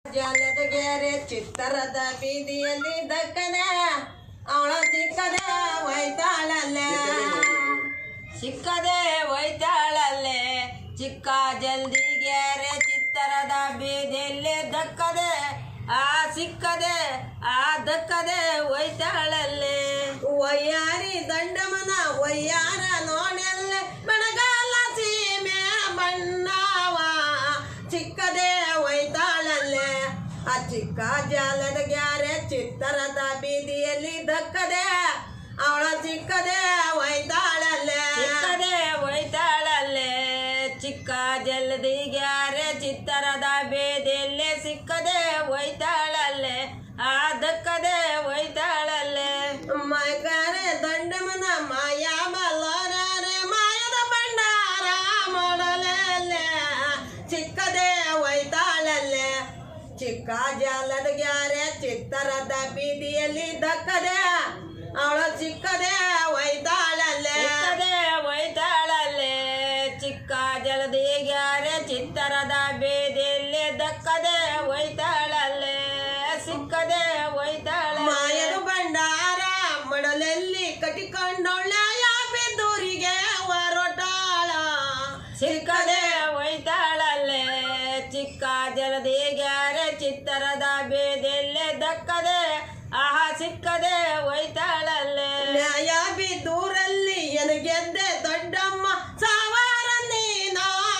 ಜಲದಗೆರೆ ಚಿತ್ತರದ ಬೀದಿಯಲ್ಲಿ ದಕ್ಕನೆ ಅವಳ ಸಿಕ್ಕದೆ ಒಯ್ತಾಳಲ್ಲೇ ಸಿಕ್ಕದೆ ಒಯ್ತಾಳಲ್ಲೇ ಚಿಕ್ಕ ಜಲ್ದಿಗೆರೆ ಚಿತ್ತರದ ಬೀದಿಯಲ್ಲಿ ದಕ್ಕದೆ ಆ ಸಿಕ್ಕದೆ ಆ ದಕ್ಕದೆ ಒಯ್ತಾಳಲ್ಲೇ ಒಯ್ಯಾರಿ ದಂಡಮನ ಒಯ್ಯಾರ ನೋಡೆಲ್ಲ ಬೆಳಗಾಲ ಸೀಮೆ ಬಣ್ಣವ ಚಿಕ್ಕದೆ ಒಯ್ತಾಳಲ್ಲೇ ಆ ಚಿಕ್ಕ ಜಾಲದ ಗ್ಯಾರೆ ಚಿತ್ತರದ ಬೀದಿಯಲ್ಲಿ ದಕ್ಕದೆ ಅವಳ ಚಿಕ್ಕದೆ ಒಯ್ತಾಳಲ್ಲೇ ಸಿಕ್ಕದೆ ಒಯ್ತಾಳಲ್ಲೇ ಚಿಕ್ಕ ಜಲ್ದಿಗ್ಯಾರೆ ಚಿತ್ತರದ ಬೇದೆಲ್ಲೇ ಸಿಕ್ಕದೆ ಒಯ್ತಾಳಲ್ಲೇ ಆ ದಕ್ಕದೆ ಒಯ್ತಾಳಲ್ಲೇ ಮೈಕಾರೆ ದಂಡಮನ ಮಾಯಾ ಬಲ್ಲೋರಾರೆ ಮಾಯದ ಭಂಡಾರ ಮಾಡಲಲ್ಲೇ ಚಿಕ್ಕದೆ ಒಯ್ತಾಳಲ್ಲೇ ಚಿಕ್ಕ ಜಾಲದ ಗ್ಯಾರೆ ಚಿತ್ತರದ ಬೀದಿಯಲ್ಲಿ ದಕ್ಕದೆ ಅವಳ ಚಿಕ್ಕದೆ ಒಯ್ತಾಳಲ್ಲೇ ಸಿಕ್ಕದೆ ಒಯ್ತಾಳಲ್ಲೇ ಚಿಕ್ಕ ಜಲದಿಗ್ಯಾರೆ ಚಿತ್ತರದ ಬೇದೆಲ್ಲೇ ದಕ್ಕದೆ ಒಯ್ತಾಳಲ್ಲೇ ಸಿಕ್ಕದೆ ಒಯ್ತಾಳಲ್ಲೇ ಮಾಯದ ಭಂಡಾರ ಮಡಲಲ್ಲಿ ಕಟ್ಟಿಕೊಂಡೊಳ್ಳ ಯಾಪಿದ್ದೂರಿಗೆ ಹೊರಟಾಳ ಸಿಕ್ಕದೆ ಒಯ್ತಾಳಲ್ಲೇ ಚಿಕ್ಕ ಜಲದಿಗ್ಯಾರೆ ಚಿತ್ತರದ ಬೇದೆಲ್ಲೇ ದಕ್ಕದೆ ಆಹಾ ಸಿಕ್ಕದೆ ಒಯ್ತಾಳಲ್ಲೇ ನ್ಯಾಯ ಬಿದ್ದೂರಲ್ಲಿ ಎನಗೆದ್ದೆ ದೊಡ್ಡಮ್ಮ ಸಾವಾರ ನೀನ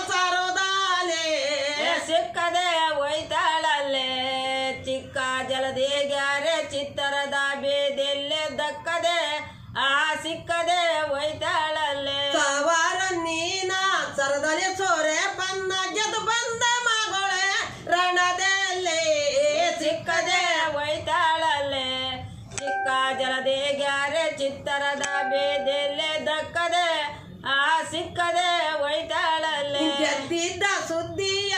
ಸರೋದಾಲೆ ಸಿಕ್ಕದೆ ಒಯ್ತಾಳಲ್ಲೇ ಚಿಕ್ಕ ಜಲದಿಗ್ಯಾರೆ ಚಿತ್ತರದ ಬೇದೆಲ್ಲೇ ದಕ್ಕದೆ ಆ ಸಿಕ್ಕದೆ ಒಯ್ತಾಳಲ್ಲೇ ಸಾವಾರ ನೀನ ಸರದಲ್ಲಿ ಸೋರೆ ಬನ್ನ ಗೆದ್ದು ಬಂದ ಮಗಳೇ ರಣದಲ್ಲಿ ಸಿಕ್ಕದೆ ಒಯ್ತಾಳಲ್ಲೇ ಚಿಕ್ಕ ಜಲದಿಗ್ಯಾರೆ ಚಿತ್ತರದ ಬೇದೆಲ್ಲೇ ದಕ್ಕದೆ ಆ ಸಿಕ್ಕದೆ ಒಯ್ತಾಳಲ್ಲೇ ಗೆದ್ದಿದ್ದ ಸುದ್ದಿಯ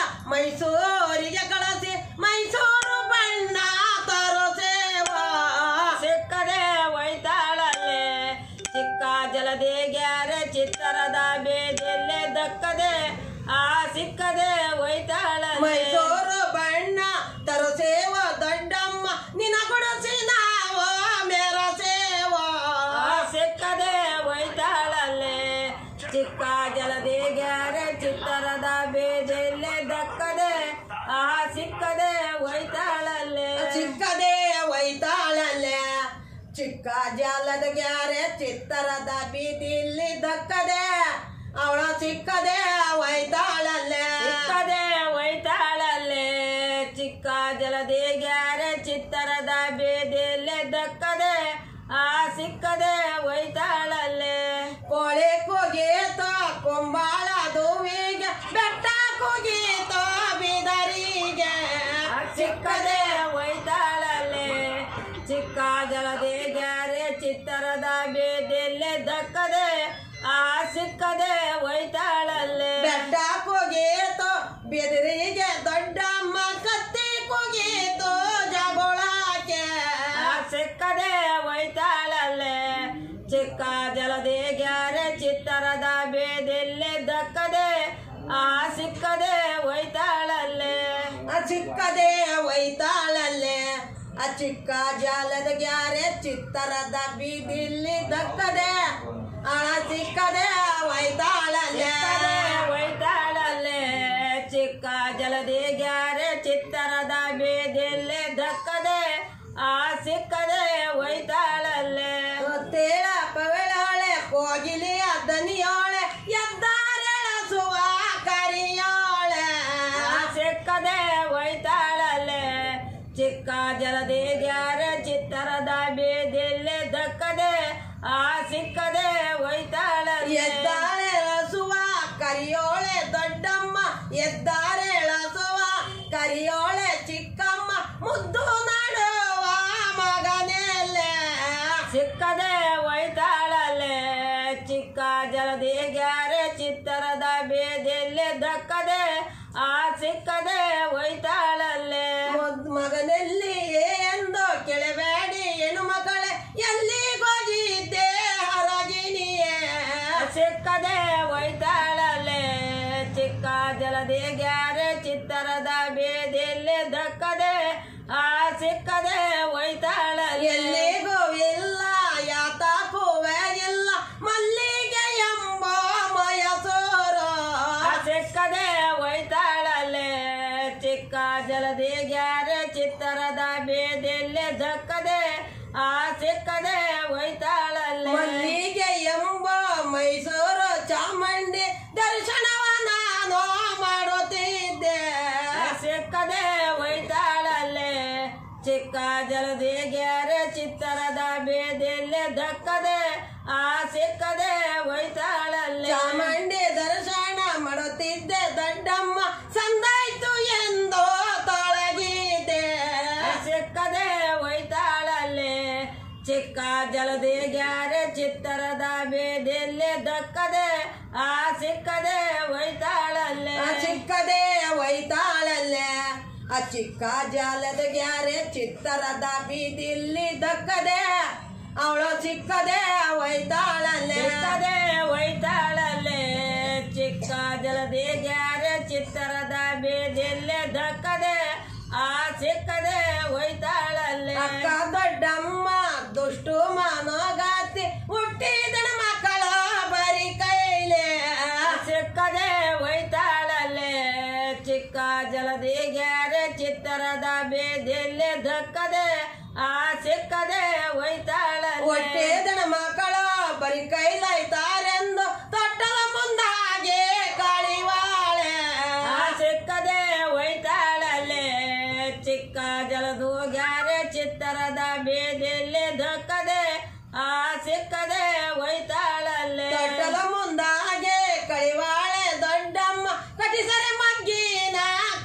ಮೈಸೂರಿಗೆ ಕಳಿಸಿ ಮೈಸೂರು ಬಣ್ಣ ತರೋ ಸೇವಾ ಸಿಕ್ಕದೆ ಒಯ್ತಾಳಲ್ಲೇ ಚಿಕ್ಕ ಜಲದಿಗ್ಯಾರೆ ಚಿತ್ತರದ ಬೇದೆಲ್ಲೇ ದಕ್ಕದೆ ಆ ಸಿಕ್ಕದೆ ಒಯ್ತಾಳಲ್ಲೇ ಮೈಸೂರು ಬಣ್ಣ ತರೋ ಸೇವ ದೊಡ್ಡಮ್ಮ ನಿನ ಗುಡಿಸಿ ನಾವು ಮೇರ ಸೇವಾ ಆ ಸಿಕ್ಕದೆ ಒಯ್ತಾಳಲ್ಲೇ ಚಿಕ್ಕ ಜಲದಿಗ್ಯಾರೆ ಚಿತ್ತರದ ಬೇದೆಲ್ಲೇ ದಕ್ಕದೆ ಆ ಸಿಕ್ಕದೆ ಒಯ್ತಾಳಲ್ಲೇ ಚಿಕ್ಕದೇ ಒಯ್ತಾಳಲ್ಲೇ ಚಿಕ್ಕ ಜಾಲದ ಗ್ಯಾರೆ ಚಿತ್ತರದ ಬೀದಿಲಿ ದಕ್ಕದೆ ಅವಳ ಚಿಕ್ಕದೇ ಒಯ್ತಾಳಲ್ಲೇ ಸಿಕ್ಕದೆ ಒಯ್ತಾಳಲ್ಲೇ ಚಿಕ್ಕ ಜಲದಿಗ್ಯಾರೆ ಚಿತ್ತರದ ಬೇದೆಲ್ಲೇ ದಕ್ಕದೆ ಆ ಸಿಕ್ಕದೆ ಒಯ್ತಾಳಲ್ಲೇ ಕೋಳಿ ಕೂಗೀತೋ ಕೊಂಬಾಳ ದುವಿಗೆ ಬೆಟ್ಟ ಕೂಗೀತೋ ಬಿದರಿಗೆ ಆ ಸಿಕ್ಕದೆ ಒಯ್ತಾಳಲ್ಲೇ ಚಿಕ್ಕ ಜಲದಿಗ್ಯಾರೆ ಚಿತ್ತರದ ಬೇದೆಲ್ಲೇ ದಕ್ಕದೆ ಆ ಸಿಕ್ಕದೆ ಒಯ್ತಾಳಲ್ಲೇ ಬೆಟ್ಟ ಕೂಗೀತೋ ಬಿದರಿಗೆ ದೊಡ್ಡಮ್ಮ ಕತ್ತಿ ಕೂಗೀತೋ ಜಗೊಳಕ್ಕೆ ಆ ಸಿಕ್ಕದೆ ಒಯ್ತಾಳಲ್ಲೇ ಚಿಕ್ಕ ಜಲದಿಗ್ಯಾರೆ ಚಿತ್ತರದ ಬೇದೆಲ್ಲೇ ದಕ್ಕದೆ ಆ ಸಿಕ್ಕದೆ ಒಯ್ತಾಳಲ್ಲೇ ಆ ಚಿಕ್ಕದೇ ಒಯ್ತಾಳಲ್ಲೇ ಆ ಚಿಕ್ಕ ಜಾಲದ ಗ್ಯಾರೆ ಚಿತ್ತರದ ಬೀದಿಲಿ ದಕ್ಕದೆ ಅಳ ಚಿಕ್ಕದೇ ಒಯ್ತಾಳಲ್ಲೇ ಸಿಕ್ಕದೆ ಒಯ್ತಾಳಲ್ಲೇ ಚಿಕ್ಕ ಜಲದಿಗ್ಯಾರೆ ಚಿತ್ತರದ ಬೇದೆಲ್ಲೇ ದಕ್ಕದೆ ಆ ಸಿಕ್ಕದೆ ಒಯ್ತಾಳಲ್ಲೇ ತೇಳ ಪವೆಳಾಳೆ ಕೋಗಿಲಿಯ ದನಿಯೋಳೆ ಎದ್ದಾರೆಳಸುವ ಕರಿಯೋಳೆ ಆ ಸಿಕ್ಕದೆ ಒಯ್ತಾಳಲ್ಲೇ ಚಿಕ್ಕ ಜಲದಿಗ್ಯಾರೆ ಚಿತ್ತರದ ಬೇದೆಲ್ಲೇ ದಕ್ಕದೆ ಆ ಸಿಕ್ಕದೆ ಒಯ್ತಾಳಲ್ಲೇ ಎದ್ದಾಳೆ ಎಳಸುವ ಕರಿಯೋಳೆ ದೊಡ್ಡಮ್ಮ ಎದ್ದಾರೆ ಎಳಸುವ ಕರಿಯೋಳೆ ಚಿಕ್ಕಮ್ಮ ಮುದ್ದು ನಾ ದಕ್ಕದೆ ಆ ಸಿಕ್ಕದೆ ಒಯ್ತಾಳಲ್ಲಿ ಎಲ್ಲಿಗೂ ಇಲ್ಲ ಯಾತಕ್ಕೂವೆ ಇಲ್ಲ ಮಲ್ಲಿಗೆ ಎಂಬ ಮಯಸೂರು ಆ ಸಿಕ್ಕದೆ ಒಯ್ತಾಳಲ್ಲೇ ಚಿಕ್ಕ ಜಲದಿ ಗ್ಯಾರೆ ಚಿತ್ತರದ ಬೇದೆಲ್ಲೆ ದಕ್ಕದೆ ಆ ಸಿಕ್ಕದೆ ಒಯ್ತಾಳಲ್ಲೇ ಮಲ್ಲಿಗೆ ಎಂಬ ಮೈಸೂರು ಚಾಮುಂಡಿ ದರ್ಶನವ ನಾನು ಮಾಡುತ್ತಿದ್ದೆ ಸಿಕ್ಕದೆ ಒಯ್ತಾಳಲ್ಲೇ ಚಿಕ್ಕ ಜಲದಿ ಗ್ಯಾರೆ ಚಿತ್ತರದ ಬೇದೆಲ್ಲೆ ದಕ್ಕದೆ ಆ ಸಿಕ್ಕದೆ ಒಯ್ತಾಳಲ್ಲೇ ಚಾಮುಂಡಿ ದರ್ಶನ ಮಾಡುತ್ತಿದ್ದೆ ದೊಡ್ಡಮ್ಮ ಸಂದಾಯ್ತು ಎಂದು ತೊಳಗಿದೆ ಸಿಕ್ಕದೆ ಒಯ್ತಾಳಲ್ಲೇ ಚಿಕ್ಕ ಜಲದಿ ಗ್ಯಾರೆ ಚಿತ್ತರದ ಬೇದೆಲ್ಲೆ ದಕ್ಕದೆ ಆ ಸಿಕ್ಕದೆ ಒಯ್ತಾಳಲ್ಲೇ ಆ ಚಿಕ್ಕದೇ ಒಯ್ತಾಳಲ್ಲೇ ಆ ಚಿಕ್ಕ ಜಾಲದ ಗ್ಯಾರೆ ಚಿತ್ತರದ ಬೀದಿಲ್ಲಿ ದಕ್ಕದೆ ಅವಳು ಚಿಕ್ಕದೇ ಒಯ್ತಾಳಲ್ಲೇ ಚಿಕ್ಕದೆ ಒಯ್ತಾಳಲ್ಲೇ ಚಿಕ್ಕ ಜಲದಿ ಗ್ಯಾರೆ ಚಿತ್ತರದ ಬೇದೆಲ್ಲೆ ದಕ್ಕದೆ ಆ ಸಿಕ್ಕದೆ ಒಯ್ತಾಳಲ್ಲೇ ಅಕ್ಕ ದೊಡ್ಡಮ್ಮ ದುಷ್ಟು ಮನೋಗಾತಿ ಹುಟ್ಟಿದಣ ಮಕ್ಕಳ ಬರಿ ಕೈಲೆ ಸಿಕ್ಕದೆ ಒಯ್ತಾಳಲ್ಲೇ ಚಿಕ್ಕ ಜಲದಿ ಗ್ಯಾರೆ ಚಿತ್ತರದ ಬೇದೆಲ್ಲೆ ದಕ್ಕದೆ ಆ ಸಿಕ್ಕದೆ ಒಯ್ತಾಳಲ್ಲೇ ಹೊಟ್ಟೆದಣ ಮಕ್ಕಳ ಬರಿ ಕೈಲೈತಾರೆಂದು ತೊಟ್ಟಲ ಮುಂದಾಗೆ ಕಳಿವಾಳೆ ಆ ಸಿಕ್ಕದೆ ಒಯ್ತಾಳಲ್ಲೇ ಚಿಕ್ಕ ಜಲದು ಗ್ಯಾರೆ ಚಿತ್ತರದ ಬೇದೆಲ್ಲೆ ದಕ್ಕದೆ ಆ ಸಿಕ್ಕದೆ ಒಯ್ತಾಳಲ್ಲೇ ತೊಟ್ಟಲ ಮುಂದಾಗೆ ಕಳಿವಾಳೆ ದೊಡ್ಡಮ್ಮ ಕಟಿಸರೆ ಮಗ್ಗಿನ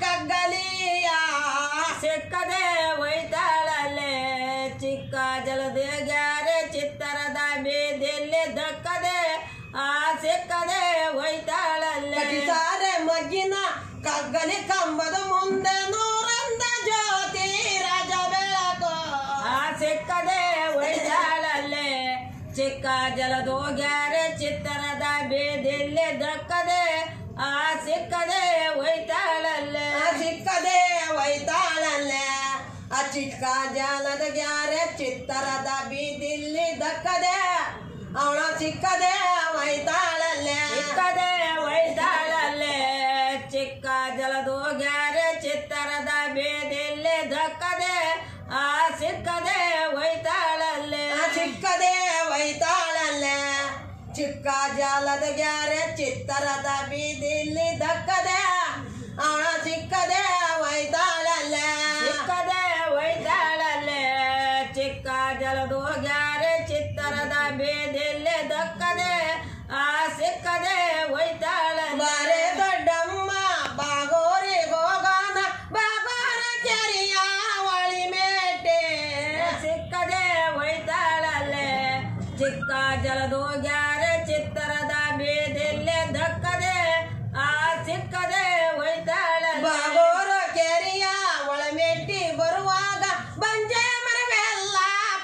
ಕಗ್ಗಲಿಯ ಸಿಕ್ಕದೆ ಒಯ್ತಾಳಲ್ಲೇ ಚಿಕ್ಕ ಜಲದೆ ಗ್ಯಾರೆ ಚಿತ್ತರದ ಬೇದೆಲ್ಲೆ ದಕ್ಕದೆ ಆ ಸಿಕ್ಕದೆ ಒಯ್ತಾಳಲ್ಲೇ ಕಟಿಸಾರೆ ಮಗ್ಗಿನ ಕಗ್ಗಲಿ ಕಂಬದ ಮುಂದೆ ನೂರಂದ ಜ್ಯೋತಿ ರಾಜ ಬೆಳಕು ಆ ಸಿಕ್ಕದೆ ಒಯ್ತಾಳಲ್ಲೇ ಚಿಕ್ಕ ಜಲದು ಗ್ಯಾರೆ ಚಿತ್ತರದ ಬೇದೆಲ್ಲೆ ದಕ್ಕದೆ ಆ ಸಿಕ್ಕದೆ ಒಯ್ತಾಳಲ್ಲೇ ಆ ಚಿಕ್ಕದೇ ಒಯ್ತಾಳಲ್ಲೇ ಆ ಚಿಕ್ಕ ಜಾಲದ ಗ್ಯಾರೆ ಚಿತ್ತರದ ಬೀದಿಲ್ಲಿ ದಕ್ಕದೆ ಅವಳ ಚಿಕ್ಕದೇ ಒಯ್ತಾಳಲ್ಲೇ ಸಿಕ್ಕದೆ ಒಯ್ತಾಳಲ್ಲೇ ಚಿಕ್ಕ ಜಲದು ಗ್ಯಾರೆ ಚಿತ್ತರದ ಬೇದೆಲ್ಲೆ ದಕ್ಕದೆ ಆ ಸಿಕ್ಕದೆ ಒಯ್ತಾಳಲ್ಲೇ ಆ ಚಿಕ್ಕದೇ ಒಯ್ತಾಳಲ್ಲೇ ಚಿಕ್ಕ ಜಾಲದ ಗ್ಯಾರೆ ಚಿತ್ತರದ ಬೀದಿಲ್ಲಿ ದಕ್ಕದೆ ಅವಳ ಚಿಕ್ಕದೇ ಒಯ್ತಾಳಲ್ಲೇ ಸಿಕ್ಕದೆ ಒಯ್ತಾಳಲ್ಲೇ ಚಿಕ್ಕ ಜಲದು ಗ್ಯಾರೆ ಚಿತ್ತರದ ಬೇದೆಲ್ಲೆ ದಕ್ಕದೆ ಆ ಸಿಕ್ಕದೆ ಒಯ್ತಾಳಲ್ಲೇ ಬಾರೆ ದೊಡ್ಡಮ್ಮ ಬಾಗೋರಿ ಹೋಗೋಣ ಬಾಗೋರ ಕೆರಿಯ ಒಳಿ ಮೇಟೆ ಸಿಕ್ಕದೆ ಒಯ್ತಾಳಲ್ಲೇ ಚಿಕ್ಕ ಜಲದು ಗ್ಯಾರೆ ಚಿತ್ತರದ ಬೇದೆಲ್ಲೆ ದಕ್ಕದೆ ಆ ಸಿಕ್ಕದೆ ಒಯ್ತಾಳಲ್ಲೇ ಬಾಗೋರ ಕೆರಿಯ ಒಳಮೆಟ್ಟಿ ಬರುವಾಗ ಬಂಜೆ ಮರವೆಲ್ಲ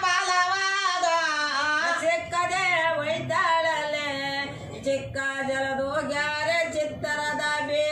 ಪಾಲವಾದ ಸಿಕ್ಕದೆ ಒಯ್ತಾಳಲ್ಲೇ ಚಿಕ್ಕ ಜಲದು ಗ್ಯಾರೆ ಚಿತ್ತರದ ಬೇ